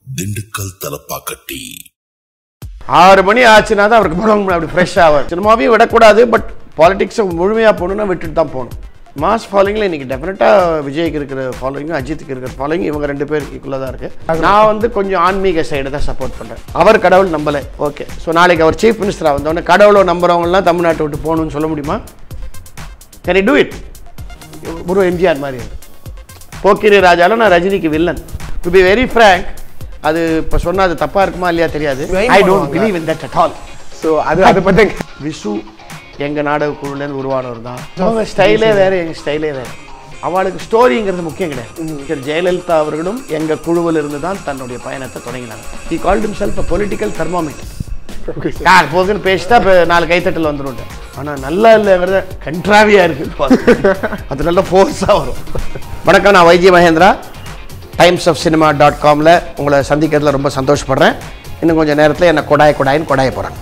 திண்டுக்கல் தலப்பாக்கட்டி ஆறு மணி ஆச்சுன்னா தான் அவருக்கு படம் அப்படி ஃப்ரெஷ் ஆகும் சினிமாவையும் விடக்கூடாது பட் பாலிடிக்ஸை முழுமையாக போகணுன்னா விட்டுட்டு தான் போகணும் மாஸ் ஃபாலோயிங்கில் இன்றைக்கி டெஃபினட்டாக விஜய்க்கு இருக்கிற ஃபாலோயிங்கும் அஜித்துக்கு இருக்கிற ஃபாலோயிங் இவங்க ரெண்டு பேருக்கு ஈக்குவலாக தான் இருக்குது நான் வந்து கொஞ்சம் ஆன்மீக சைடு தான் சப்போர்ட் பண்ணுறேன் அவர் கடவுள் நம்பலை ஓகே ஸோ நாளைக்கு அவர் சீஃப் மினிஸ்டராக வந்தோடனே கடவுளை நம்புறவங்கலாம் தமிழ்நாட்டை விட்டு போகணும்னு சொல்ல முடியுமா கேன் டூ இட் ஒரு எம்ஜிஆர் மாதிரி இருக்கு. போக்கிரி ராஜால நான் ரஜினிக்கு villain to be very frank அது இப்போ சொன்னா அது தப்பா இருக்குமா இல்லையா தெரியாது Blame ஐ டோன்ட் பண்ணுவாங்க. Believe in that at all so அது அதை பற்றி விசு எங்க நாடக குழுலேருந்து உருவானவர் தான் அவங்க ஸ்டைலே வேற எங்க ஸ்டைலே வேற அவளுக்கு ஸ்டோரிங்கிறது முக்கியம் கிடையாது திரு ஜெயலலிதா அவர்களும் எங்க குழுவில் இருந்து தான் தன்னுடைய பயணத்தை தொடங்கினாங்க he called himself a political thermometer யார் போகுதுன்னு பேசிட்டா இப்போ நாலு கைத்தட்டல் வந்துடும் ஆனால் நல்லா இல்லைங்கிறத கன்ட்ராவியாக இருக்கு அது நல்ல ஃபோர்ஸாக வரும் வணக்கம் நான் YG Mahendra times of cinema dot காமில் உங்களை சந்திக்கிறதுல ரொம்ப சந்தோஷப்படுறேன் இன்னும் கொஞ்சம் நேரத்தில் என்னை கொடாய் கொடாயின்னு கொடாய போகிறாங்க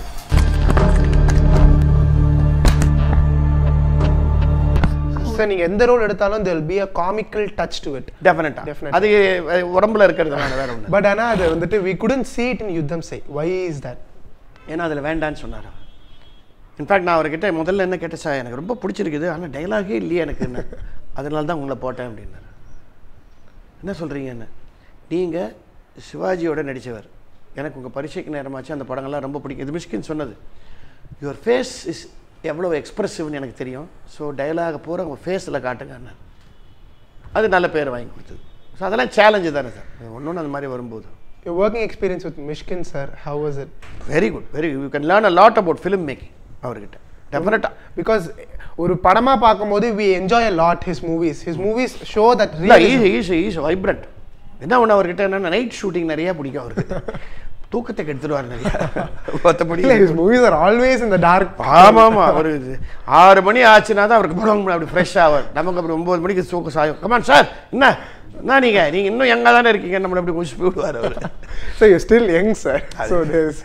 சார் நீங்கள் எந்த ரோல் எடுத்தாலும் there will be a comical touch to it டெஃபினட்டாக Definitely. அது அஹ், உடம்புல இருக்கிறதுனால வேற ஒன்று பட் ஆனால் அது வந்துட்டு we couldn't see it in யுத்தம் செய் why is that ஏன்னா அதில் வேண்டான்னு சொன்னார் இன்ஃபேக்ட் நான் அவர்கிட்ட முதல்ல என்ன கேட்டேன் சார் எனக்கு ரொம்ப பிடிச்சிருக்குது ஆனால் டைலாகே இல்லையே எனக்கு என்ன அதனால தான் உங்களை போட்டேன் அப்படின்னாரு என்ன சொல்கிறீங்க என்ன நீங்கள் சிவாஜியோட நடித்தவர் எனக்கு உங்கள் பரீட்சைக்கு நேரமாச்சு அந்த படங்கள்லாம் ரொம்ப பிடிக்கும் இது மிஷ்கின் சொன்னது யுவர் ஃபேஸ் இஸ் எவ்வளோ எக்ஸ்பிரசிவ்னு எனக்கு தெரியும் ஸோ டயலாக பூரா உங்கள் ஃபேஸில் காட்டுங்க அது நல்ல பேர் வாங்கி கொடுத்தது ஸோ அதெல்லாம் சேலஞ்சு தானே சார் ஒன்று அந்த மாதிரி வரும்போது your working experience with Mishkin sir how was it very good very you can learn a lot about film making அவர்கிட்ட டெஃபினட்டாக because ஒரு படமா பார்க்கும்போது we enjoy a lot his movies his movies show that இல்லை realism. Is is is vibrant என்ன ஒன்று அவர்கிட்ட என்னன்னா நைட் ஷூட்டிங் நிறைய பிடிக்கும் அவருக்கு தூக்கத்தை கெடுத்துருவார் நிறைய மற்றபடி இல்ல his movies are always in the dark ஆமாம் ஆமாம் அவர் இது ஆறு மணி ஆச்சுன்னா தான் அவருக்கு படம் அப்படி ஃப்ரெஷ் ஆவார் நமக்கு அப்புறம் ஒம்பது மணிக்கு தூக்கம் சாயும் கமான் சார் என்ன என்ன நீங்கள் நீங்கள் இன்னும் எங்கே தானே இருக்கீங்க நம்மளை அப்படி குடிச்சு விடுவார் அவர் so you're still young sir so there's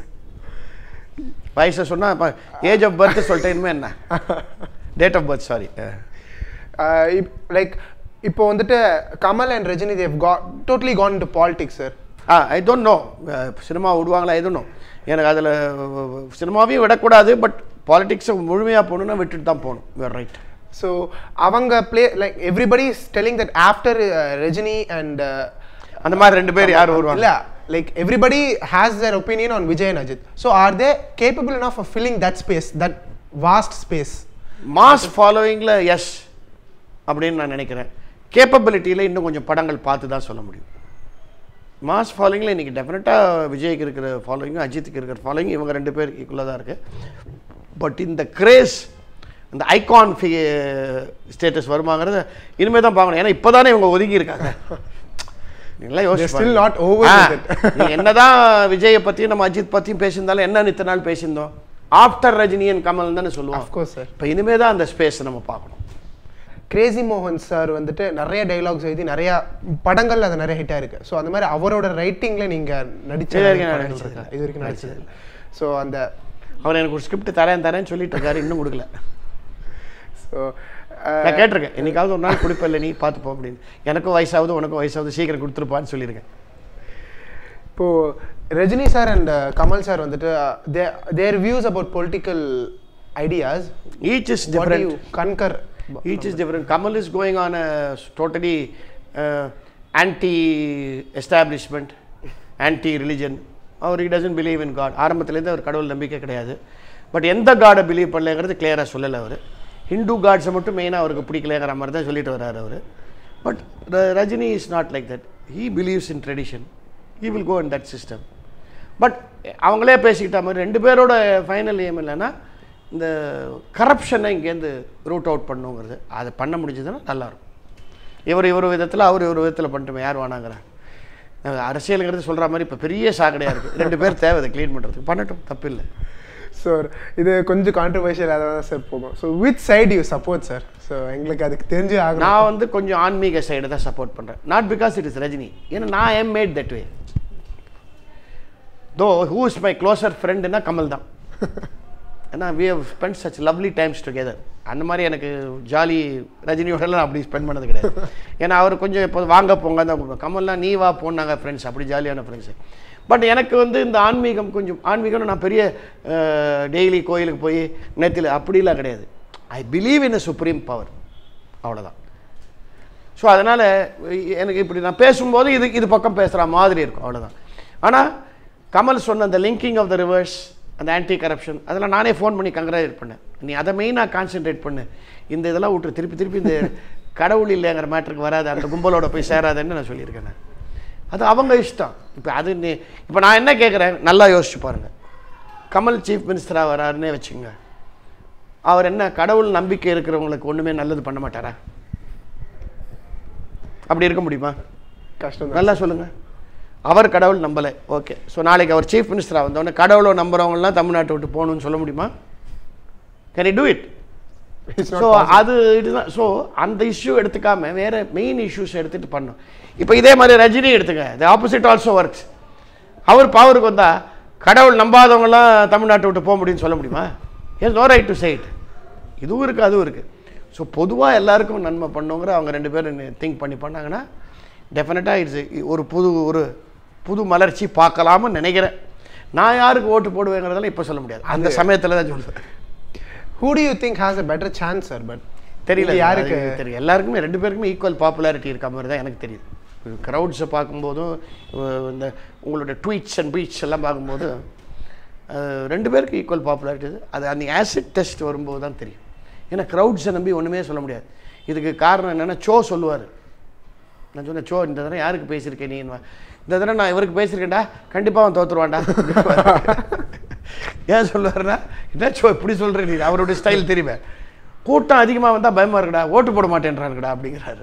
வயசை சொன்னால் ஏஜ் ஆஃப் பர்த் சொல்லிட்டேன் இனிமே என்ன date of birth sorry like இப்போ வந்துட்டு Kamal and Rajini they've got totally gone into politics sir ah I don't know cinema விடுவாங்களா ஐ டோன்ட் நோ எனக்கு அதில் சினிமாவையும் விடக்கூடாது பட் பாலிடிக்ஸை முழுமையாக போகணுன்னா விட்டுட்டு தான் போகணும் யூஆர் ரைட் so அவங்க play like everybody is telling that after uh, rajini and uh, அந்த மாதிரி ரெண்டு பேர் யார் வருவாங்க இல்ல like everybody has their opinion on vijay and ajit so are they capable enough of filling that space that vast space mass ஃபாலோவிங்கில் yes அப்படின்னு நான் நினைக்கிறேன் கேப்பபிலிட்டியில் இன்னும் கொஞ்சம் படங்கள் பார்த்து தான் சொல்ல முடியும் மாஸ் ஃபாலோயிங்கில் இன்றைக்கி டெஃபினட்டாக விஜய்க்கு இருக்கிற ஃபாலோயிங்கும் அஜித்துக்கு இருக்கிற ஃபாலோயிங் இவங்க ரெண்டு பேர் ஈக்குவலாக தான் இருக்குது பட் இந்த கிரேஸ் இந்த ஐகான் ஃபி ஸ்டேட்டஸ் வருமாங்கிறத இனிமேல் தான் பார்க்கணும் ஏன்னா இப்போ தானே இவங்க ஒதுங்கி இருக்காங்க நீங்களா They're still யோசிச்சு not over with it. நீங்க என்னதான் விஜயை பற்றியும் நம்ம அஜித் பற்றியும் பேசியிருந்தாலும் என்ன இத்தனை நாள் பேசியிருந்தோம் ஆஃப்டர் ரஜினியன் கமல் தானே சொல்லுவோம் of course sir இப்போ இனிமே தான் அந்த ஸ்பேஸ் நம்ம பார்க்கணும் கிரேசி மோகன் சார் வந்துட்டு நிறைய டைலாக்ஸ் எழுதி நிறைய படங்கள்ல அது நிறைய ஹிட் ஆயிருக்கு ஸோ அந்த மாதிரி அவரோட ரைட்டிங்ல நீங்க நடிச்ச இது வரைக்கும் நான் படங்கள் நடிச்சது இருக்கா? இல்ல. இது வரைக்கும் நடிச்சது இல்லை ஸோ அந்த அவர் எனக்கு ஒரு ஸ்கிரிப்ட் தரேன் தரேன்னு சொல்லிட்டு இருக்காரு இன்னும் கொடுக்கல ஸோ நான் கேட்டிருக்கேன் என்னைக்காவது ஒரு நாள் கொடுப்பல நீ பார்த்துப்போம் அப்படின்னு எனக்கும் வயசாகுது உனக்கும் வயசாகுது சீக்கிரம் கொடுத்துருப்பான்னு சொல்லியிருக்கேன் இப்போ Rajini sir and Kamal sir வந்துட்டு their views about political ideas each is what you different concur each is different kamal is going on a totally uh, anti establishment anti religion அவர் he doesn't believe in god ஆரம்பத்துலேருந்து அவர் கடவுள் நம்பிக்கை கிடையாது but எந்த காடை believe பண்ணலங்கிறது கிளியராக சொல்லலை அவர் ஹிந்து காட்ஸை மட்டும் மெயினாக அவருக்கு பிடிக்கலங்கிற மாதிரி தான் சொல்லிட்டு வர்றாரு அவர் but Rajini is not like that he believes in tradition he will go in that system but அவங்களே பேசிக்கிட்ட மாதிரி ரெண்டு பேரோட ஃபைனல் ஏம் இல்லைன்னா இந்த கரப்ஷனை இங்கேருந்து ரூட் அவுட் பண்ணுங்கிறது அதை பண்ண முடிஞ்சதுன்னா நல்லாயிருக்கும் இவர் இவர் விதத்தில் அவர் ஒரு விதத்தில் பண்ணிட்டுமே யார் வேணாங்கிறாங்க அஹ் அரசியலுங்கிறது சொல்கிற மாதிரி இப்போ பெரிய சாக்கடையாக இருக்குது ரெண்டு பேர் தேவை அதை க்ளீன் பண்ணுறதுக்கு பண்ணட்டும் தப்பில்லை சார் இது கொஞ்சம் கான்ட்ரவர்ஷியல் தான் சார் போகும் so with side you support sir so எங்களுக்கு அதுக்கு தெரிஞ்சு ஆகணும் நான் வந்து கொஞ்சம் ஆன்மீக சைடு தான் சப்போர்ட் பண்ணுறேன் not because it is Rajini ஏன்னா நான் am made that way though who is my closer ஃப்ரெண்டுனா கமல் தான் ஏன்னா we have spend such lovely times together அந்த மாதிரி எனக்கு ஜாலி ரஜினியோடலாம் அப்படி ஸ்பெண்ட் பண்ணது கிடையாது ஏன்னா அவர் கொஞ்சம் இப்போ வாங்க போங்க அந்த கமல்லாம் நீ வா போனாங்க ஃப்ரெண்ட்ஸ் அப்படி ஜாலியான ஃப்ரெண்ட்ஸு பட் எனக்கு வந்து இந்த ஆன்மீகம் கொஞ்சம் ஆன்மீகம் நான் பெரிய டெய்லி கோயிலுக்கு போய் நேத்தில் அப்படிலாம் கிடையாது I believe in a supreme power அவ்வளோதான் ஸோ அதனால் எனக்கு இப்படி நான் பேசும்போது இது இது பக்கம் பேசுகிற மாதிரி இருக்கும் அவ்வளோதான் ஆனால் கமல் சொன்ன அந்த லிங்கிங் ஆஃப் த ரிவர்ஸ் அந்த ஆன்டி கரப்ஷன் அதெல்லாம் நானே ஃபோன் பண்ணி கங்க்ராச்சுலேட் பண்ணேன் நீ அதை மெயினாக கான்சென்ட்ரேட் பண்ணு இந்த இதெல்லாம் விட்டு திருப்பி திருப்பி இந்த கடவுள் இல்லைங்கிற மேட்ருக்கு வராது அந்த கும்பலோட போய் சேராதுன்னு நான் சொல்லியிருக்கேன் நான் அது அவங்க இஷ்டம் இப்போ அது நீ இப்போ நான் என்ன கேட்குறேன் நல்லா யோசிச்சு பாருங்கள் கமல் சீஃப் மினிஸ்டராக வராருன்னே வச்சுங்க அவர் என்ன கடவுள் நம்பிக்கை இருக்கிறவங்களுக்கு ஒன்றுமே நல்லது பண்ண மாட்டாரா அப்படி இருக்க முடியுமா கஷ்டம் நல்லா சொல்லுங்க அவர் கடவுள் நம்பலை ஓகே ஸோ நாளைக்கு அவர் சீஃப் மினிஸ்டராக வந்தோடனே கடவுளை நம்புறவங்கலாம் தமிழ்நாட்டை விட்டு போகணும்னு சொல்ல முடியுமா கேன் டூ இட் ஸோ அது இதுதான் ஸோ அந்த இஷ்யூ எடுத்துக்காம வேற மெயின் இஷ்யூஸ் எடுத்துட்டு பண்ணோம் இப்போ இதே மாதிரி ரஜினி எடுத்துக்க த ஆப்போசிட் ஆல்சோ ஒர்க்ஸ் அவர் பவருக்கு வந்தா கடவுள் நம்பாதவங்கலாம் தமிழ்நாட்டை விட்டு போக முடியும்னு சொல்ல முடியுமா yes no right to side இதுவும் இருக்குது அதுவும் இருக்குது ஸோ பொதுவாக எல்லாருக்கும் நன்மை பண்ணுங்கிற அவங்க ரெண்டு பேரும் திங்க் பண்ணி பண்ணாங்கன்னா டெஃபினட்டாக இட்ஸ் ஒரு புது ஒரு புது மலர்ச்சி பார்க்கலாம்னு நினைக்கிறேன் நான் யாருக்கு ஓட்டு போடுவேங்கிறதெல்லாம் இப்போ சொல்ல முடியாது அந்த சமயத்தில் தான் சொல்லுவேன் who do you think has a better chance sir but தெரியல யாருக்கு அது தெரியும் எல்லாருக்குமே ரெண்டு பேருக்குமே ஈக்குவல் பாப்புலாரிட்டி இருக்க மாதிரி தான் எனக்கு தெரியுது க்ரௌட்ஸை பார்க்கும்போதும் அஹ் இந்த உங்களோட ட்வீட்ஸ் அண்ட் பீட்ஸ் எல்லாம் பார்க்கும்போது அஹ் ரெண்டு பேருக்கு ஈக்குவல் பாப்புலாரிட்டி அது அந்த ஆசிட் டெஸ்ட் வரும்போது தான் தெரியும் ஏன்னா க்ரௌட்ஸை நம்பி ஒன்றுமே சொல்ல முடியாது இதுக்கு காரணம் என்னென்னா சோ சொல்லுவார் நான் சொன்னேன் சோ இந்த தடவை யாருக்கு பேசியிருக்கேன் நீ இந்த தடவை நான் இவருக்கு பேசியிருக்கேன்டா கண்டிப்பாக அவன் தோத்துருவான்டா ஏன் சொல்லுவாருன்னா என்ன சோ இப்படி சொல்கிற நீ அவருடைய ஸ்டைல் தெரியுமே கூட்டம் அதிகமாக வந்தால் பயமாக இருக்குடா ஓட்டு போட மாட்டேன்றாருடா அப்படிங்கிறாரு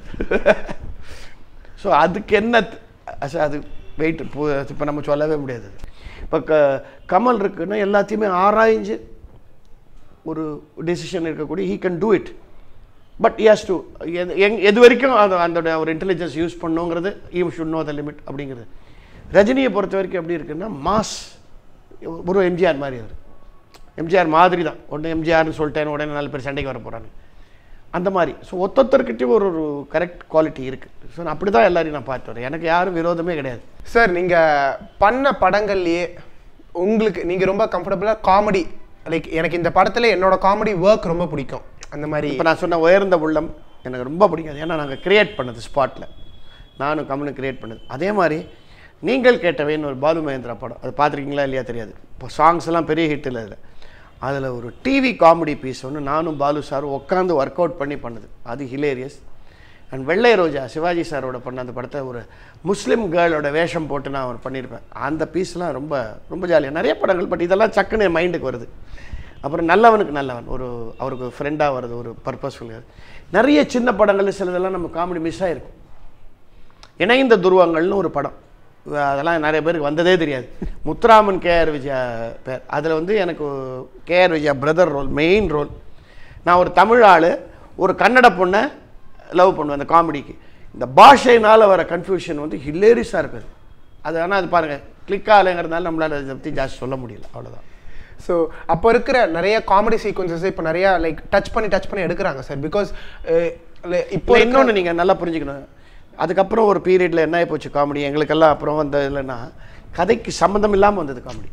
ஸோ அதுக்கு என்ன த- அச- அது வெயிட் இப்போ நம்ம சொல்லவே முடியாது இப்போ க கமல் இருக்குன்னா எல்லாத்தையுமே ஆராய்ஞ்சு ஒரு டெசிஷன் இருக்கக்கூடிய he can do it but has to எங் எது வரைக்கும் அது அதோட ஒரு இன்டெலிஜென்ஸ் யூஸ் பண்ணுங்கிறது you should know the limit அப்படிங்கிறது ரஜினியை பொறுத்த வரைக்கும் எப்படி இருக்குன்னா மாஸ் ஒரு எம்ஜிஆர் மாதிரி அவர் எம்ஜிஆர் மாதிரி தான் ஒன்று எம்ஜிஆர்னு சொல்லிட்டேன் உடனே நாலு பேர் சண்டைக்கு வர போகிறாங்க அந்த மாதிரி ஸோ ஒத்தொத்தர்கிட்டயும் ஒரு ஒரு கரெக்ட் குவாலிட்டி இருக்குது ஸோ நான் அப்படி தான் எல்லாரையும் நான் பார்த்து வரேன் எனக்கு யாரும் விரோதமே கிடையாது சார் நீங்க பண்ண படங்கள்லயே உங்களுக்கு நீங்க ரொம்ப கம்ஃபர்டபுளா காமெடி லைக் எனக்கு இந்த படத்துல என்னோட காமெடி ஒர்க் ரொம்ப பிடிக்கும் அந்த மாதிரி இப்போ நான் சொன்ன உயர்ந்த உள்ளம் எனக்கு ரொம்ப பிடிக்காது ஏன்னா நாங்கள் கிரியேட் பண்ணது ஸ்பாட்டில் நானும் கமலும் கிரியேட் பண்ணது அதே மாதிரி நீங்கள் கேட்டவைன்னு ஒரு பாலு மகேந்திரா படம் அது பார்த்துருக்கீங்களா இல்லையா தெரியாது இப்போ சாங்ஸ் எல்லாம் பெரிய ஹிட் இல்லை அதில் அதில் ஒரு டிவி காமெடி பீஸ் ஒன்று நானும் பாலு சாரும் உட்காந்து ஒர்க் அவுட் பண்ணி பண்ணது அது ஹிலேரியஸ் அண்ட் வெள்ளை ரோஜா சிவாஜி சாரோட பண்ண அந்த படத்தை ஒரு முஸ்லீம் கேர்ளோட வேஷம் போட்டு நான் அவர் பண்ணியிருப்பேன் அந்த பீஸ்லாம் ரொம்ப ரொம்ப ஜாலியாக நிறைய படங்கள் பட் இதெல்லாம் சக்குன்னு என் மைண்டுக்கு வருது அப்புறம் நல்லவனுக்கு நல்லவன் ஒரு அவருக்கு ஃப்ரெண்டாக வருது ஒரு பர்பஸ்ஃபுல் நிறைய சின்ன படங்கள் சிலதெல்லாம் நம்ம காமெடி மிஸ் ஆகிருக்கும் இணைந்த துருவங்கள்னு ஒரு படம் அதெல்லாம் நிறைய பேருக்கு வந்ததே தெரியாது முத்துராமன் கேஆர் விஜயா பேர் அதில் வந்து எனக்கு KR Vijaya brother role main role நான் ஒரு தமிழ் ஆள் ஒரு கன்னட பொண்ணை லவ் பண்ணுவேன் அந்த காமெடிக்கு இந்த பாஷையினால் வர கன்ஃபியூஷன் வந்து ஹில்லேரியஸாக இருக்குது அது ஆனால் அது பாருங்கள் கிளிக் ஆகலைங்கிறதுனால நம்மளால் அதை பற்றி ஜாஸ்தி சொல்ல முடியல அவ்வளோதான் ஸோ அப்போ இருக்கிற நிறைய காமெடி சீக்வன்சஸ் இப்போ நிறைய லைக் டச் பண்ணி டச் பண்ணி எடுக்கிறாங்க சார் பிகாஸ் இப்போ இப்போ இன்னொன்று நீங்கள் நல்லா புரிஞ்சுக்கணும் அதுக்கப்புறம் ஒரு பீரியடில் என்ன ஆகி போச்சு காமெடி எங்களுக்கெல்லாம் அப்புறம் வந்த இல்லைன்னா கதைக்கு சம்மந்தம் இல்லாமல் வந்தது காமெடி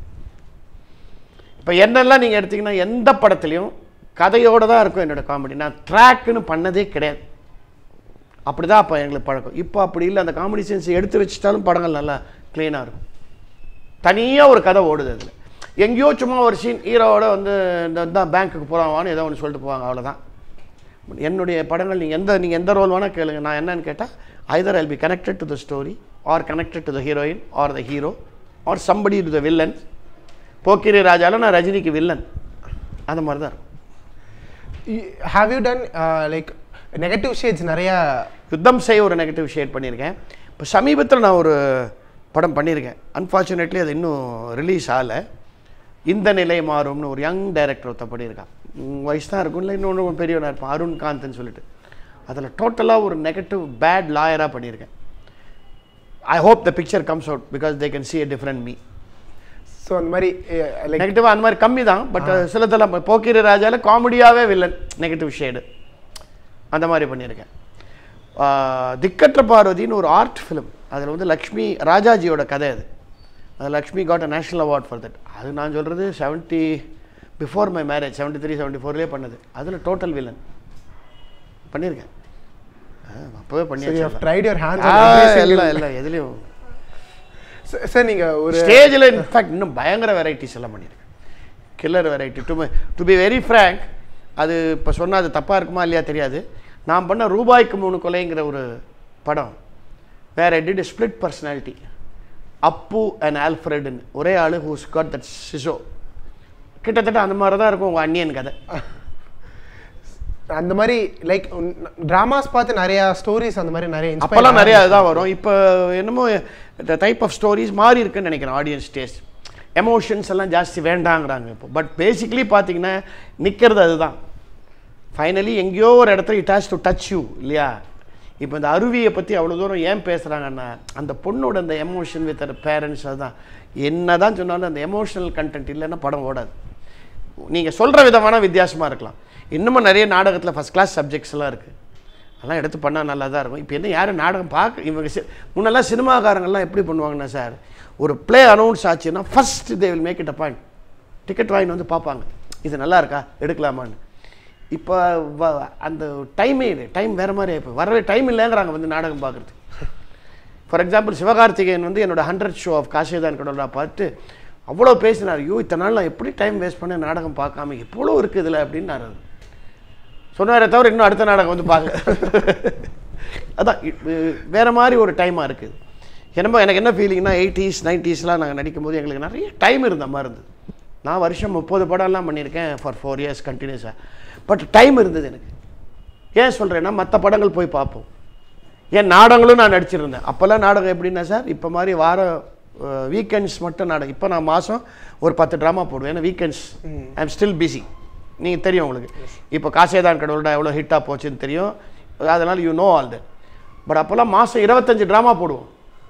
இப்போ என்னெல்லாம் நீங்கள் எடுத்தீங்கன்னா எந்த படத்துலையும் கதையோடு தான் இருக்கும் என்னோட காமெடி நான் ட்ராக்குன்னு பண்ணதே கிடையாது அப்படி தான் அப்போ எங்களுக்கு பழக்கம் இப்போ அப்படி இல்லை அந்த காமெடி சென்ஸ் எடுத்து வச்சுட்டாலும் படங்கள் நல்லா க்ளீனாக இருக்கும் தனியாக ஒரு கதை ஓடுது அதில் எங்கேயோ சும்மா ஒரு சீன் ஹீரோவோட வந்து இந்த தான் பேங்க்குக்கு போகிறாவான்னு ஏதோ ஒன்று சொல்லிட்டு போவாங்க அவ்வளோதான் என்னுடைய படங்கள் நீங்கள் எந்த நீங்கள் எந்த ரோல் வேணால் கேளுங்க நான் என்னன்னு கேட்டால் either I'll be connected to the story or connected to the heroine or the hero or somebody to the villain போக்கிரி ராஜால நான் ரஜினிக்கு வில்லன் அந்த மாதிரி தான் இருக்கும் have you done like negative shades நிறைய யுத்தம் செய்ய ஒரு நெகட்டிவ் ஷேட் பண்ணியிருக்கேன் இப்போ சமீபத்தில் நான் ஒரு படம் பண்ணியிருக்கேன் அன்ஃபார்ச்சுனேட்லி அது இன்னும் ரிலீஸ் ஆகலை இந்த நிலை மாறும்னு ஒரு யங் டைரக்டர் ஒருத்தன் பண்ணியிருக்கான் உம் வயசு தான் இருக்கும் இல்லை இன்னொன்று பெரியவனாக இருப்பான் அருண் காந்த்னு சொல்லிட்டு அதில் டோட்டலாக ஒரு நெகட்டிவ் பேட் லாயராக பண்ணியிருக்கேன் I hope the picture comes out because they can see a different me so அந்த மாதிரி லைக் நெகட்டிவாக அந்த மாதிரி கம்மி தான் பட் சிலதெல்லாம் போக்கிரி ராஜால காமெடியாகவே வில்லன் நெகட்டிவ் ஷேடு அந்த மாதிரி பண்ணியிருக்கேன் ஆஹ் திக்கற்ற பார்வதின்னு ஒரு ஆர்ட் ஃபிலிம் அதில் வந்து லக்ஷ்மி ராஜாஜியோட கதை அது அது Lakshmi got a national award for that அது நான் சொல்கிறது seventy before my marriage seventy three seventy ஃபோர்லேயே பண்ணது அதில் டோட்டல் வில்லன் பண்ணியிருக்கேன் ஆ, அப்போவே பண்ணியாச்சு ட்ரைட் யுவர் ஹேண்ட்ஸ் ஆ, எல்லாம் எல்லாம் எதுலேயும் சார் நீங்க ஒரு ஸ்டேஜில் இன்ஃபேக்ட் இன்னும் பயங்கர வெரைட்டிஸ் எல்லாம் பண்ணியிருக்கேன் killer variety to to be very frank அது இப்போ சொன்னால் அது தப்பாக இருக்குமா இல்லையா தெரியாது நான் பண்ண ரூபாய்க்கு மூணு கொலைங்கிற ஒரு படம் வேற did split personality Appu and ஆல்ஃப்ரெட்னு ஒரே ஆள் ஹூஸ் காட் தட் சிசோ கிட்டத்தட்ட அந்த மாதிரி தான் இருக்கும் உங்கள் அண்ணியன் கதை அந்த மாதிரி லைக் டிராமாஸ் பார்த்து நிறைய ஸ்டோரிஸ் அந்த மாதிரி நிறைய inspire அப்போல்லாம் நிறைய ஆகுது. இதுதான் வரும் இப்போ என்னமோ இந்த டைப் ஆஃப் ஸ்டோரிஸ் மாறி இருக்குன்னு நினைக்கிறேன் ஆடியன்ஸ் டேஸ்ட் எமோஷன்ஸ் எல்லாம் ஜாஸ்தி வேண்டாங்கிறாங்க இப்போ பட் பேசிக்லி பார்த்தீங்கன்னா நிற்கிறது அதுதான் ஃபைனலி எங்கேயோ ஒரு இடத்துல it has to touch you இல்லையா இப்போ இந்த அருவியை பற்றி அவ்வளோ தூரம் ஏன் பேசுகிறாங்கன்னா அந்த பொண்ணோட அந்த எமோஷன் வித் பேரண்ட்ஸ் அதுதான் என்ன தான் சொன்னாலும் அந்த எமோஷனல் கண்டென்ட் இல்லைன்னா படம் ஓடாது நீங்கள் சொல்கிற விதமான வித்தியாசமாக இருக்கலாம் இன்னமும் நிறைய நாடகத்தில் ஃபஸ்ட் கிளாஸ் சப்ஜெக்ட்ஸ் எல்லாம் இருக்குது அதெல்லாம் எடுத்து பண்ணால் நல்லா தான் இருக்கும் இப்போ என்ன யாரும் நாடகம் பார்க்க இவங்க சி- முன்னெல்லாம் சினிமாக்காரங்கெல்லாம் எப்படி பண்ணுவாங்கன்னா சார் ஒரு ப்ளே அனௌன்ஸ் ஆச்சுன்னா first they will make it a point ticket வாங்கிட்டு வந்து பார்ப்பாங்க இது நல்லா இருக்கா எடுக்கலாமான்னு இப்போ வ- அந்த டைமே இது டைம் வேறு மாதிரி இப்போ வரவே டைம் இல்லைங்கிறாங்க வந்து நாடகம் பார்க்குறதுக்கு ஃபார் எக்ஸாம்பிள் சிவகார்த்திகேயன் வந்து என்னோட ஹண்ட்ரட் ஷோ ஆஃப் காசிதான் கடவுளா பார்த்து அவ்வளோ பேசினார் ஐயோ இத்தனை நாள் நான் எப்படி டைம் வேஸ்ட் பண்ண நாடகம் பார்க்காம எவ்வளோ இருக்குது இதில் அப்படின்னாரு அவர். சொன்னாரே தவிர இன்னும் அடுத்த நாடகம் வந்து பார்க்க அதான் இ- இ- வேற மாதிரி ஒரு டைமாக இருக்குது என்னமோ எனக்கு என்ன ஃபீலிங்னா எயிட்டிஸ் நைன்ட்டீஸ்லாம் நாங்கள் நடிக்கும்போது எங்களுக்கு நிறைய டைம் இருந்த மாதிரி இருந்தது நான் வருஷம் முப்பது படம்லாம் பண்ணியிருக்கேன் ஃபார் ஃபோர் இயர்ஸ் கண்டினியூஸாக பட் டைம் இருந்தது எனக்கு ஏன் சொல்கிறேன்னா மற்ற படங்கள் போய் பார்ப்போம் ஏன் நாடகங்களும் நான் நடிச்சிருந்தேன் அப்போல்லாம் நாடகம் எப்படின்னா சார் இப்போ மாதிரி வார வீக்கெண்ட்ஸ் மட்டும் நாடகம் இப்போ நான் மாதம் ஒரு பத்து ட்ராமா போடுவேன் ஏன்னா weekends I am still busy நீங்கள் தெரியும் உங்களுக்கு இப்போ காசேதான் கடவுள்டா எவ்வளோ ஹிட்டாக போச்சுன்னு தெரியும் அதனால் you know all that but அப்போல்லாம் மாதம் இருபத்தஞ்சு ட்ராமா போடுவோம்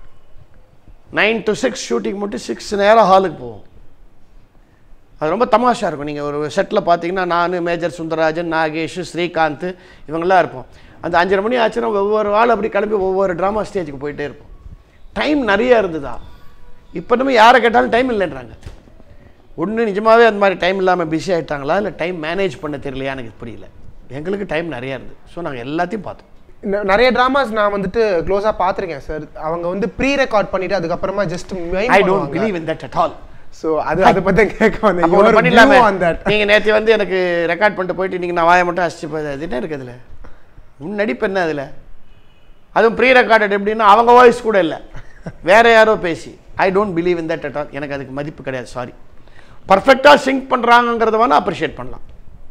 நைன் டு சிக்ஸ் ஷூட்டிங் மட்டும் சிக்ஸ் நேரம் ஹாலுக்கு போவோம் அது ரொம்ப தமாஷா இருக்கும் நீங்கள் ஒரு செட்டில் பார்த்தீங்கன்னா நான் மேஜர் சுந்தரராஜன் நாகேஷ் ஸ்ரீகாந்த் இவங்கெல்லாம் இருப்போம் அந்த அஞ்சரை மணி ஆச்சுன்னா ஒவ்வொரு ஆள் அப்படி கிளம்பி ஒவ்வொரு ட்ராமா ஸ்டேஜுக்கு போயிட்டே இருப்போம் டைம் நிறைய இருந்ததா இப்போ நம்ம யாரை கேட்டாலும் டைம் இல்லைன்றாங்க ஒன்று நிஜமாவே அந்த மாதிரி டைம் இல்லாமல் பிஸி ஆகிட்டாங்களா இல்லை டைம் மேனேஜ் பண்ண தெரியலையா எனக்கு புரியல எங்களுக்கு டைம் நிறையா இருந்தது ஸோ நாங்கள் எல்லாத்தையும் பார்த்தோம் ந- நிறைய டிராமாஸ் நான் வந்துட்டு க்ளோஸா பார்த்திருக்கேன் சார் அவங்க வந்து ப்ரீ ரெக்கார்ட் பண்ணிட்டு அதுக்கப்புறமா just I don't believe in that at all so அது அதை பத்தி கேட்க வந்தேன் அப்போ ஒண்ணு Your பண்ணிடலாமே view on that. நீங்க நேற்று வந்து எனக்கு ரெக்கார்ட் பண்ணிட்டு போயிட்டு நீங்க நான் வாயை மட்டும் அசிச்சு போய் அது என்ன இருக்கு அதுல உன் நடிப்பு என்ன அதுல அதுவும் ப்ரீ ரெக்கார்டட் எப்படின்னா அவங்க வாய்ஸ் கூட இல்லை வேற யாரோ பேசி I don't believe in that at all எனக்கு அதுக்கு மதிப்பு கிடையாது சாரி பர்ஃபெக்டாக சிங்க் பண்ணுறாங்கங்கிறத வேணால் அப்ரிஷியேட் பண்ணலாம்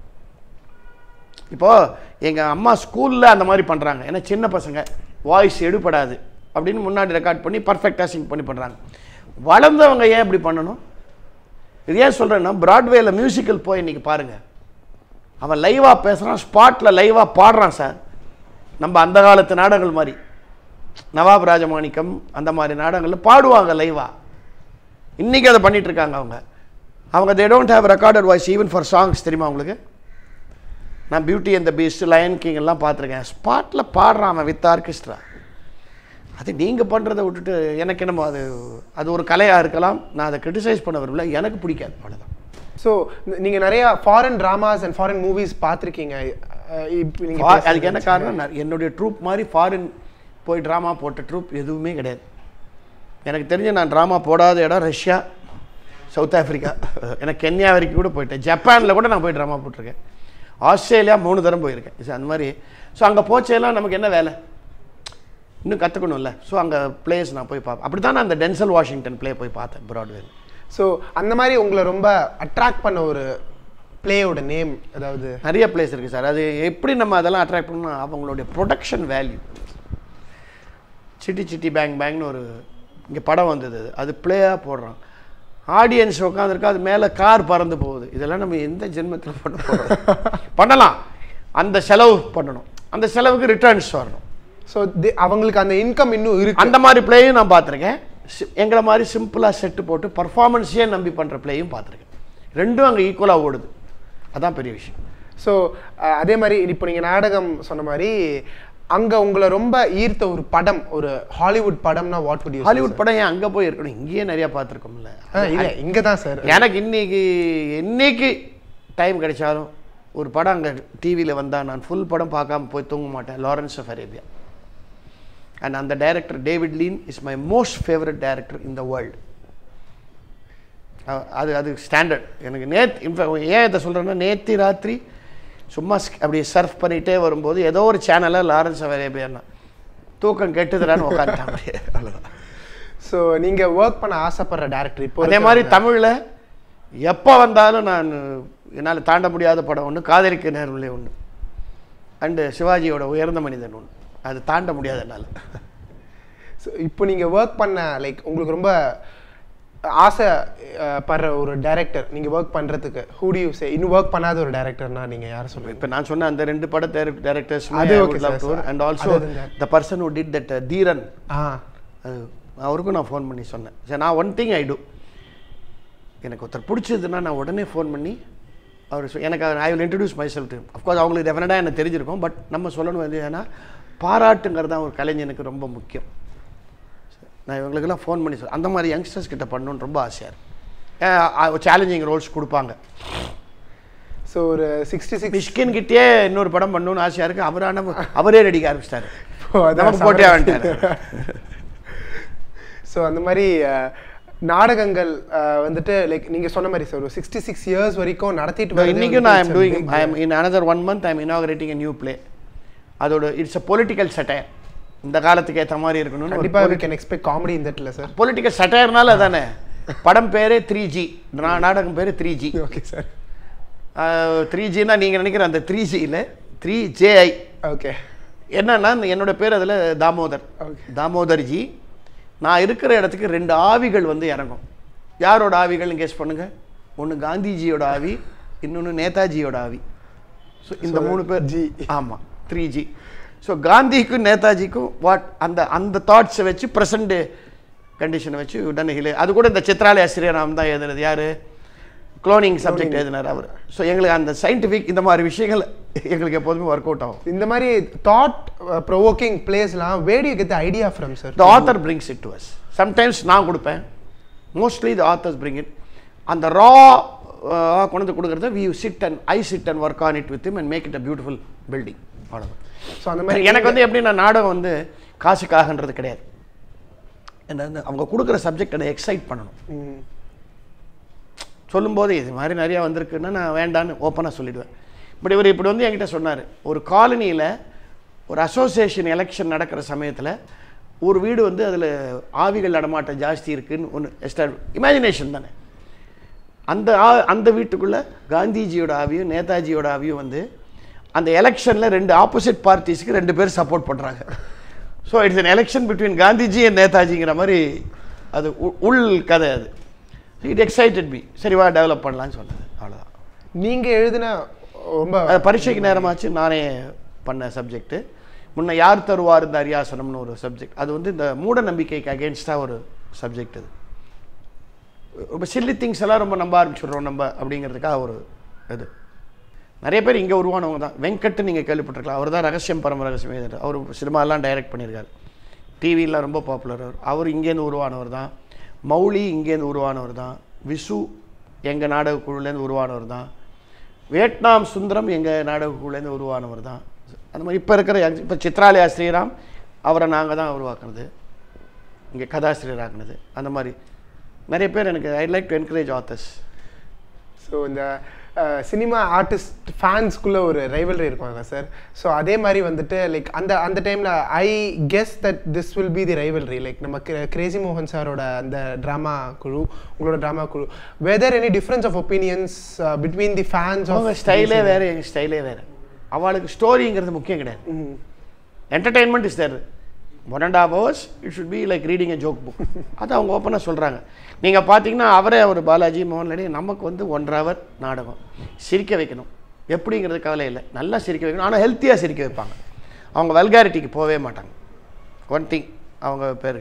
இப்போ எங்க அம்மா ஸ்கூல்ல அந்த மாதிரி பண்றாங்க ஏன்னா சின்ன பசங்க வாய்ஸ் எடுபடாது அப்படின்னு முன்னாடி ரெக்கார்ட் பண்ணி பர்ஃபெக்டாக சிங் பண்ணி பண்றாங்க வளர்ந்தவங்க ஏன் இப்படி பண்ணணும் இது ஏன் சொல்றேன்னா பிராட்வேல மியூசிக்கல் போய் இன்னைக்கு பாருங்க அவன் லைவா பேசுறான் ஸ்பாட்ல லைவா பாடுறான் சார் நம்ம அந்த காலத்து நாடகங்கள் மாதிரி நவாப் ராஜமாணிக்கம் அந்த மாதிரி நாடகங்கள்ல பாடுவாங்க லைவா இன்னைக்கு அதை பண்ணிட்டு இருக்காங்க அவங்க அவங்க they don't have recorded voice even for songs தெரியுமா உங்களுக்கு நான் Beauty and the Beast Lion King எல்லாம் பார்த்துருக்கேன் ஸ்பாட்டில் பாடுறான் அவன் வித் ஆர்கெஸ்ட்ரா அது நீங்கள் பண்ணுறதை விட்டுட்டு எனக்கு என்னமோ அது அது ஒரு கலையாக இருக்கலாம் நான் அதை கிரிட்டிசைஸ் பண்ண விரும்பல எனக்கு பிடிக்காது அவ்வளோதான் ஸோ நீங்க நிறைய foreign dramas and foreign movies பார்த்திருக்கீங்க அஹ் இப்ப நீங்க Fa- பேசுறது அதுக்கு என்ன காரணம் நான் என்னுடைய ட்ரூப் மாதிரி ஃபாரின் போய் ட்ராமா போட்ட ட்ரூப் எதுவுமே கிடையாது எனக்கு தெரிஞ்ச நான் ட்ராமா போடாத இடம் ரஷ்யா சவுத் ஆஃப்ரிக்கா எனக்கு கென்யா வரைக்கும் கூட போயிட்டேன் ஜப்பானில் கூட நான் போய் ட்ராமா போட்டிருக்கேன் ஆஸ்திரேலியா மூணு தரம் போயிருக்கேன் So, அந்த மாதிரி ஸோ அங்கே போச்செல்லாம் நமக்கு என்ன வேலை இன்னும் கற்றுக்கணும்ல ஸோ அங்கே பிளேஸ் நான் போய் பார்ப்பேன் அப்படி தான் நான் அந்த டென்சல் வாஷிங்டன் ப்ளே போய் பார்த்தேன் ப்ராட்வேல ஸோ அந்த மாதிரி உங்களை ரொம்ப அட்ராக்ட் பண்ண ஒரு பிளேயோட நேம் அதாவது நிறைய பிளேஸ் இருக்குது சார் அது எப்படி நம்ம அதெல்லாம் அட்ராக்ட் பண்ணணும் அவங்களுடைய production value Chitty Chitty Bang பேங்னு ஒரு இங்கே படம் வந்தது அது. அது பிளேயாக போடுறான் ஆடியன்ஸ் உட்காந்துருக்கா அது மேலே கார் பறந்து போகுது இதெல்லாம் நம்ம எந்த ஜென்மத்தில் பண்ண போகிறோம் பண்ணலாம் அந்த செலவு பண்ணணும் அந்த செலவுக்கு ரிட்டர்ன்ஸ் வரணும் ஸோ அவங்களுக்கு அந்த இன்கம் இன்னும் இருக்கு அந்த மாதிரி பிளேயும் நான் பார்த்துருக்கேன் சி- எங்களை மாதிரி சிம்பிளாக செட்டு போட்டு பர்ஃபார்மன்ஸையே நம்பி பண்ணுற பிளேயும் பார்த்துருக்கேன் ரெண்டும் அங்கே ஈக்குவலாக ஓடுது அதான் பெரிய விஷயம் ஸோ அதே மாதிரி இப்போ நீங்கள் நாடகம் சொன்ன மாதிரி அங்கே உங்களை ரொம்ப ஈர்த்த ஒரு படம் ஒரு ஹாலிவுட் படம்னா what would you say, Hollywood படம் ஏன் அங்கே போய் இருக்கணும் இங்கேயே நிறையா பார்த்துருக்கோம்ல sir? ஆ, இல்ல இங்கே தான் சார் எனக்கு இன்னைக்கு என்னைக்கு டைம் கிடைச்சாலும் ஒரு படம் அங்கே டிவியில் வந்தால் நான் ஃபுல் படம் பார்க்காம போய் தூங்க மாட்டேன் லாரன்ஸ் ஆஃப் அரேபியா அண்ட் அந்த director David Lean is my most favourite director in the world அது அது ஸ்டாண்டர்ட் எனக்கு நேத் இன்ஃபேக்ட் ஏன் இதை சொல்கிறேன்னா நேத்தி ராத்திரி சும்மா sk- அப்படியே சர்ஃப் பண்ணிகிட்டே வரும்போது ஏதோ ஒரு சேனலில் லாரன்ஸ் ஆஃப் அரேபியானா தூக்கம் கெட்டுதுடான்னு உட்காந்துட்டான் அப்படியே அவ்வளோதான் ஸோ நீங்கள் ஒர்க் பண்ண ஆசைப்படுற டேரக்டர் இப்போ அதே மாதிரி தமிழில் எப்போ வந்தாலும் நான் என்னால் தாண்ட முடியாத படம் ஒன்று காதலிக்க நேர்மலை ஒன்று அண்டு சிவாஜியோட உயர்ந்த மனிதன் ஒன்று அது தாண்ட முடியாது என்னால் ஸோ இப்போ நீங்கள் ஒர்க் பண்ண லைக் உங்களுக்கு ரொம்ப ஆசை அஹ், படுற ஒரு டைரக்டர் நீங்கள் ஒர்க் பண்ணுறதுக்கு ஹூ யூ சே இன்னும் ஒர்க் பண்ணாத ஒரு டைரக்டர்னா நீங்கள் யாரை சொல்லுவீங்க இப்போ நான் சொன்ன அந்த ரெண்டு பட டேரக்டர்ஸ் அது okay, sir, sir. And also அது இந்த- the person who did that Theeran ஆ அது அவருக்கும் நான் ஃபோன் பண்ணி சொன்னேன் சரி நான் ஒன் திங் ஐ டூ எனக்கு ஒருத்தர் பிடிச்சதுன்னா நான் உடனே ஃபோன் பண்ணி அவர் சொ- எனக்கு I will introduce myself of course அவங்களுக்கு டெஃபினட்டாக எனக்கு தெரிஞ்சிருக்கும் பட் நம்ம சொல்லணும் வந்து ஏன்னா பாராட்டுங்கிறது தான் ஒரு கலைஞனுக்கு ரொம்ப முக்கியம் நான் இவங்களுக்கெல்லாம் ஃபோன் பண்ணி சொல் அந்த மாதிரி யங்ஸ்டர்ஸ் கிட்ட பண்ணணும்னு ரொம்ப ஆசையாக இருக்கு சேலஞ்சிங் ரோல்ஸ் கொடுப்பாங்க ஸோ ஒரு சிக்ஸ்டி சிக்ஸ் மிஷ்கின் கிட்டே இன்னொரு படம் பண்ணணும்னு ஆசையாக இருக்குது அவரான அவரே நடிக்க ஆரம்பிச்சிட்டாரு நமக்கு போட்டே வந்துட்டாரு ஸோ அந்த மாதிரி அஹ், நாடகங்கள் அஹ், வந்துட்டு லைக் நீங்கள் சொன்ன மாதிரி சார் ஒரு சிக்ஸ்டி சிக்ஸ் இயர்ஸ் வரைக்கும் நடத்திட்டு இப்போ வரது இன்றைக்கும் நான் ஐம் வந்துட்டு doing it's a I big- am in another one month I'm inaugurating a new play அதோட இட்ஸ் அ பொலிட்டிக்கல் சட்டையர் இந்த காலத்துக்கு ஏற்ற மாதிரி இருக்கணும்னு கண்டிப்பா we can expect காமெடி இந்த இடத்துல சார் பொலிட்டிக்கல் சட்டையர்னால தானே படம் பேரே த்ரீ ஜி நாடகம் பேர் three G okay sir three ஜின்னா நீங்கள் நினைக்கிற அந்த த்ரீ ஜியில் த்ரீ ஜேஐ ஓகே என்னன்னா என்னோட பேர் அதில் தாமோதர் Okay. தாமோதர் ஜி நான் இருக்கிற இடத்துக்கு ரெண்டு ஆவிகள் வந்து இறங்கும் யாரோட ஆவிகள்னு கெஸ் பண்ணுங்க ஒன்று காந்திஜியோட ஆவி இன்னொன்று நேதாஜியோட ஆவி ஸோ இந்த So, மூணு பேர் G. ஆமாம் த்ரீ ஜி ஸோ காந்திக்கும் நேதாஜிக்கும் வாட் அந்த அந்த தாட்ஸை வச்சு ப்ரெசண்ட் கண்டிஷனை வச்சு உடனே ஹிலே அது கூட இந்த சித்ராலய ஸ்ரீராம் தான் எழுதுனது யார் குளோனிங் சப்ஜெக்ட் எழுதினார் அவர் ஸோ எங்களுக்கு அந்த சயின்டிஃபிக் இந்த மாதிரி விஷயங்கள் எங்களுக்கு எப்போதுமே ஒர்க் அவுட் ஆகும் இந்த மாதிரி தாட் ப்ரொவோக்கிங் பிளேஸ்லாம் where you get idea from sir the author brings it to us sometimes நான் கொடுப்பேன் mostly the authors bring it அந்த ரா கொண்டு வந்து கொடுக்குறத we sit and I sit and work on it with and make it a beautiful building அவ்வளோதான் so அந்த மாதிரி எனக்கு வந்து எப்படின்னா நாடகம் வந்து காசுக்காகன்றது கிடையாது என்ன வந்து அவங்க கொடுக்குற சப்ஜெக்ட் என்னை எக்ஸைட் பண்ணணும் ம், சொல்லும்போது இது மாதிரி நிறையா வந்திருக்குன்னா நான் வேண்டான்னு ஓப்பனாக சொல்லிடுவேன் பட் இவர் இப்படி வந்து என்கிட்ட சொன்னார் ஒரு காலனியில் ஒரு அசோசியேஷன் எலெக்ஷன் நடக்கிற சமயத்தில் ஒரு வீடு வந்து அதில் ஆவிகள் நடமாட்டம் ஜாஸ்தி இருக்குன்னு ஒன்று எஸ்டார் இமேஜினேஷன் தானே அந்த ஆ- அந்த வீட்டுக்குள்ளே காந்திஜியோட ஆவியும் நேதாஜியோட ஆவியும் வந்து அந்த எலெக்ஷனில் ரெண்டு ஆப்போசிட் பார்ட்டிஸ்க்கு ரெண்டு பேர் சப்போர்ட் பண்ணுறாங்க so it's an election between Gandhiji and நேதாஜிங்கிற மாதிரி அது உ- உள் கதை அது இட் எக்ஸைட்டட் மீ சரி வா டெவலப் பண்ணலான்னு சொன்னது அவ்வளோதான் நீங்க எழுதின ரொம்ப அது பரீட்சைக்கு நேரமாச்சு நானே பண்ண சப்ஜெக்ட்டு முன்ன யார் தருவார் இந்த அரியாசனம்னு ஒரு சப்ஜெக்ட் அது வந்து இந்த மூட நம்பிக்கைக்கு அகேன்ஸ்டாக ஒரு சப்ஜெக்ட் அது ரொம்ப சில்லி திங்ஸ் எல்லாம் ரொம்ப நம்ப ஆரம்பிச்சிடுறோம் நம்ம அப்படிங்கிறதுக்காக ஒரு இது நிறைய பேர் இங்கே உருவானவங்க தான் வெங்கட் நீங்கள் கேள்விப்பட்டிருக்கலாம் அவர் தான் ரகசியம் பரம ரகசியம் எழுதுறாரு அவர் சினிமாலாம் டைரக்ட் பண்ணியிருக்காரு டிவிலாம் ரொம்ப பாப்புலர் அவர் அவர் இங்கேருந்து உருவானவர் தான் மௌலி இங்கேருந்து உருவானவர் தான் விசு எங்கள் நாடக குழுலேருந்து உருவானவர் தான் வியட்நாம் சுந்தரம் எங்கள் நாடக குழுலேருந்து உருவானவர் தான் அந்த மாதிரி இப்போ இருக்கிற இப்போ சித்ராலயா ஸ்ரீராம் அவரை நாங்கள் தான் உருவாக்குனது இங்கே கதாசிரியர் ஆக்குனது அந்த மாதிரி நிறைய பேர் எனக்கு I like to encourage authors so இந்த சினிமா ஆர்டிஸ்ட் ஃபேன்ஸ்குள்ளே ஒரு ரைவல்ரி இருக்கும்ல சார் ஸோ அதே மாதிரி வந்துட்டு லைக் அந்த அந்த டைமில் I guess that this will be the rivalry like நம்ம கிரேசி மோகன் சாரோட அந்த ட்ராமா குழு உங்களோட ட்ராமா குழு whether any difference of opinions between the fans அவங்க ஸ்டைலே வேறு எங்கள் ஸ்டைலே வேறு அவளுக்கு ஸ்டோரிங்கிறது முக்கியம் கிடையாது entertainment is there one and half hours it should be like reading a joke book அது அவங்க ஓப்பனாக சொல்கிறாங்க நீங்கள் பார்த்தீங்கன்னா அவரே ஒரு பாலாஜி மோகன்லாடி நமக்கு வந்து ஒன்றரை ஹவர் நாடகம் சிரிக்க வைக்கணும் எப்படிங்கிறது கவலை இல்லை நல்லா சிரிக்க வைக்கணும் ஆனால் ஹெல்த்தியாக சிரிக்க வைப்பாங்க அவங்க வல்காரிட்டிக்கு போகவே மாட்டாங்க ஒன் திங் அவங்க பேர்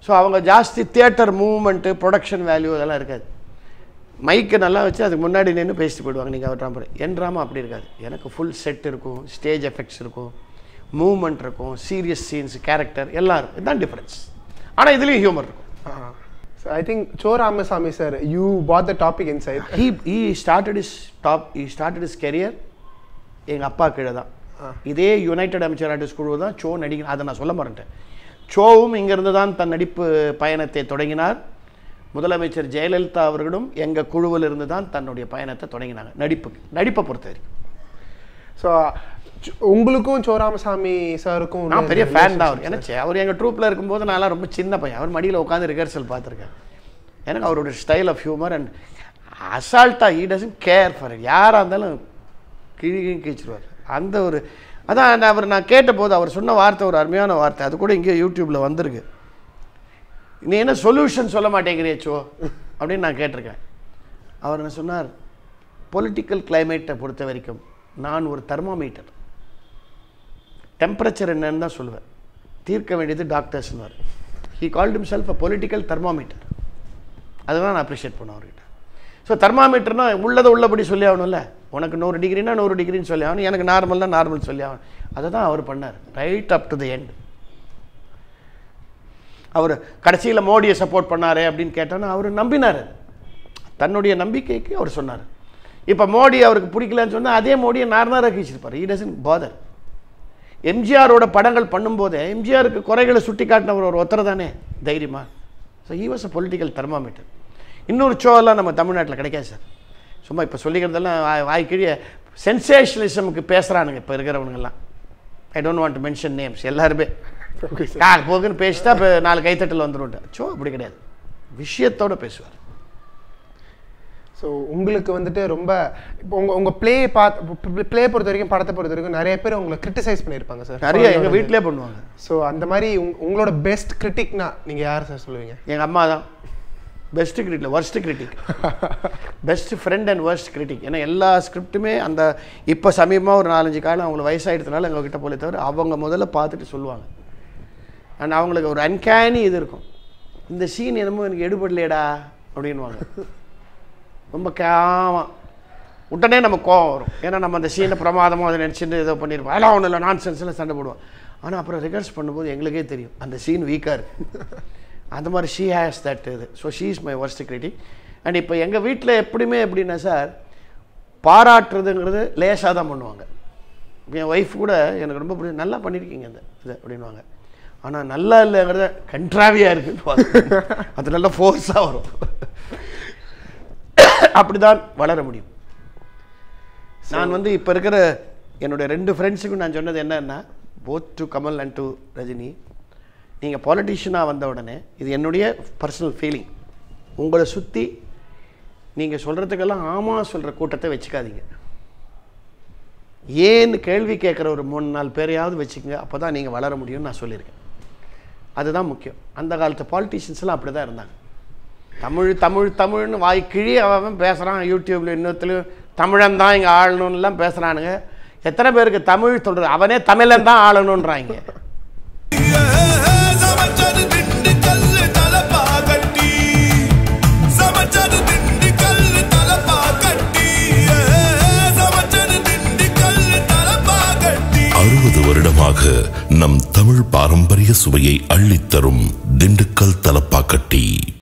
ஸோ அவங்க ஜாஸ்தி தியேட்டர் மூவ்மெண்ட்டு ப்ரொடக்ஷன் வேல்யூ அதெல்லாம் இருக்காது மைக்கை நல்லா வச்சு அதுக்கு முன்னாடி நின்று பேசிட்டு போயிடுவாங்க நீங்கள் அவர் ட்ராமா என் ட்ராமா அப்படி இருக்காது எனக்கு ஃபுல் செட் இருக்கும் ஸ்டேஜ் எஃபெக்ட்ஸ் இருக்கும் மூவ்மெண்ட் இருக்கும் சீரியஸ் சீன்ஸ் கேரக்டர் எல்லாம் இருக்கும் இதுதான் டிஃப்ரென்ஸ் ஆனால் இதுலேயும் ஹியூமர் இருக்கும் So I think Cho Ramasamy sir, you bought the topic inside. he he started his top he started his career எங்கள் அப்பா கீழே தான் இதே யுனைடெட் அமைச்சர் ஆர்டிஸ்ட் குழு தான் சோ நடிகை அதை நான் சொல்ல மாட்டேன் சோவும் இங்கிருந்து தான் தன் நடிப்பு பயணத்தை தொடங்கினார் முதலமைச்சர் ஜெயலலிதா அவர்களும் எங்கள் குழுவில் இருந்து தான் தன்னுடைய பயணத்தை தொடங்கினாங்க நடிப்புக்கு நடிப்பை பொறுத்த வரைக்கும் ஸோ உங்களுக்கும் சோ ராமசாமி சாருக்கும் நான் பெரிய ஃபேன் தான் அவர் எனக்கு அவர் எங்கள் ட்ரூப்பில் இருக்கும்போது நான்லாம் ரொம்ப சின்ன பையன் அவர் மடியில் உட்காந்து ரிஹர்சல் பார்த்துருக்கேன் எனக்கு அவருடைய ஸ்டைல் ஆஃப் ஹியூமர் அண்ட் அசால்ட்டாக ஈ டசன் கேர் ஃபார் யாராக இருந்தாலும் கிழி கிழி கிழிச்சிருவார் அந்த ஒரு அதான் நான் அவர் நான் கேட்டபோது அவர் சொன்ன வார்த்தை ஒரு அருமையான வார்த்தை அது கூட இங்கே யூடியூப்பில் வந்திருக்கு நீ என்ன சொல்யூஷன் சொல்ல மாட்டேங்கிறியே சோ அப்படின்னு நான் கேட்டிருக்கேன் அவர் என்ன சொன்னார் பொலிட்டிக்கல் கிளைமேட்டை பொறுத்த வரைக்கும் நான் ஒரு தெர்மாமீட்டர் டெம்பரேச்சர் என்னன்னு தான் சொல்லுவேன் தீர்க்க வேண்டியது டாக்டர்ஸ்னு he called himself a political thermometer அதுதான் நான் அப்ரிஷியேட் பண்ண அவர்கிட்ட ஸோ தெர்மாமீட்டர்னா உள்ளதை உள்ளபடி சொல்லி ஆகணும்ல உனக்கு நூறு டிகிரினா நூறு டிகிரின்னு சொல்லி ஆகணும் எனக்கு நார்மல்னா நார்மல் சொல்லி ஆகணும் அதை தான் அவர் பண்ணார் right up to the end அவர் கடைசியில் மோடியை சப்போர்ட் பண்ணாரே அப்படின்னு கேட்டோன்னா அவர் நம்பினார் அது. தன்னுடைய நம்பிக்கைக்கு அவர் சொன்னார் இப்போ மோடி அவருக்கு பிடிக்கலன்னு சொன்னால் அதே மோடியை நார்மலாக ரகிச்சிருப்பார் ஈ டசன் பாதர் எம்ஜிஆரோட படங்கள் பண்ணும்போதே எம்ஜிஆருக்கு குறைகளை சுட்டி காட்டினவர் ஒரு ஒருத்தர் தானே தைரியமா so he was a political thermometer இன்னொரு ஷோ எல்லாம் நம்ம தமிழ்நாட்டில் கிடைக்காது சார் சும்மா இப்போ சொல்லிக்கிறதெல்லாம் வாய் வாய் கிழிய சென்சேஷனலிசமுக்கு பேசுகிறானுங்க இப்போ இருக்கிறவனுங்கெல்லாம் I don't want to mention names எல்லாருமே கால் போகுன்னு பேசிட்டா இப்போ நாலு கைத்தட்டல் வந்துடும் ஷோ அப்படி கிடையாது விஷயத்தோட பேசுவார் ஸோ உங்களுக்கு வந்துட்டு ரொம்ப இப்போ உங்க உங்க ப்ளே பார்த்து ப்ளே பொறுத்த வரைக்கும் படத்தை பொறுத்த வரைக்கும் நிறைய பேர் உங்களை கிரிட்டிசைஸ் பண்ணியிருப்பாங்க சார் நிறைய எங்கள் வீட்டிலே பண்ணுவாங்க ஸோ அந்த மாதிரி உங்க- உங்களோட பெஸ்ட் கிரிட்டிக்னா நீங்க யார் சார் சொல்லுவீங்க எங்கள் அம்மா தான் best critic worst critic best friend and worst critic ஏன்னா எல்லா ஸ்கிரிப்ட்டுமே அந்த இப்போ சமீபமாக ஒரு நாலஞ்சு காலம் அவங்களுக்கு வயசாகிடுறதுனால எங்ககிட்ட போல தவிர அவங்க முதல்ல பார்த்துட்டு சொல்லுவாங்க அண்ட் அவங்களுக்கு ஒரு அன்கேனி இது இருக்கும் இந்த சீன் என்னமோ எனக்கு எடுபடலையடா அப்படின்வாங்க ரொம்ப கேவம் உடனே நம்ம கோவம் வரும் ஏன்னா நம்ம அந்த சீனை பிரமாதமாக அதை நினச்சிட்டு ஏதோ பண்ணியிருப்போம் அதெல்லாம் ஒன்றும் இல்லை நான் சென்ஸில் சண்டை போடுவோம் ஆனால் அப்புறம் ரிகர்ஸ் பண்ணும்போது எங்களுக்கே தெரியும் அந்த சீன் வீக்காக இருக்கு அந்த மாதிரி ஷீ ஹேஸ் தட் இது so she is my worst critic and இப்போ எங்கள் வீட்டில் எப்படியுமே எப்படின்னா சார் பாராட்டுறதுங்கிறது லேசாக தான் பண்ணுவாங்க இப்ப என் ஒய்ஃப் கூட எனக்கு ரொம்ப பிடிக்கும் நல்லா பண்ணியிருக்கீங்க இந்த இது அப்படின்வாங்க ஆனால் நல்லா இல்லைங்கிறத கன்ட்ராவியாக இருக்குன்னு அது நல்லா ஃபோர்ஸாக வரும் அப்படிதான் வளர முடியும் நான் வந்து இப்போ இருக்கிற என்னுடைய ரெண்டு ஃப்ரெண்ட்ஸுக்கும் நான் சொன்னது என்னன்னா both to Kamal and to Rajini நீங்கள் பாலிட்டிஷியனாக வந்த உடனே இது என்னுடைய பர்சனல் ஃபீலிங் உங்களை சுற்றி நீங்கள் சொல்கிறதுக்கெல்லாம் ஆமாம் சொல்கிற கூட்டத்தை வச்சுக்காதீங்க ஏன்னு கேள்வி கேட்குற ஒரு மூணு நாலு பேரையாவது வச்சுக்கங்க அப்போ தான் நீங்கள் வளர முடியும்னு நான் சொல்லியிருக்கேன் அதுதான் முக்கியம் அந்த காலத்து பாலிட்டிஷியன்ஸ்லாம் அப்படி தான் இருந்தாங்க தமிழ் தமிழ் தமிழ்னு வாய் கிழி அவன் பேசுகிறான் யூடியூப்பில் இன்னொருத்தலையும் தமிழன் தான் இங்கே ஆளணும்லாம் பேசுகிறானுங்க எத்தனை பேருக்கு தமிழ் சொல்கிறது அவனே தமிழன் தான் ஆளணுன்றாங்க சமைச்சது திண்டுக்கல் தலப்பா கட்டி சமைச்சது திண்டுக்கல் தலப்பா கட்டி சமைச்சது திண்டுக்கல் தலப்பா கட்டி அறுபது வருடமாக நம் தமிழ் பாரம்பரிய சுவையை அள்ளித்தரும் திண்டுக்கல் தலப்பாக்கட்டி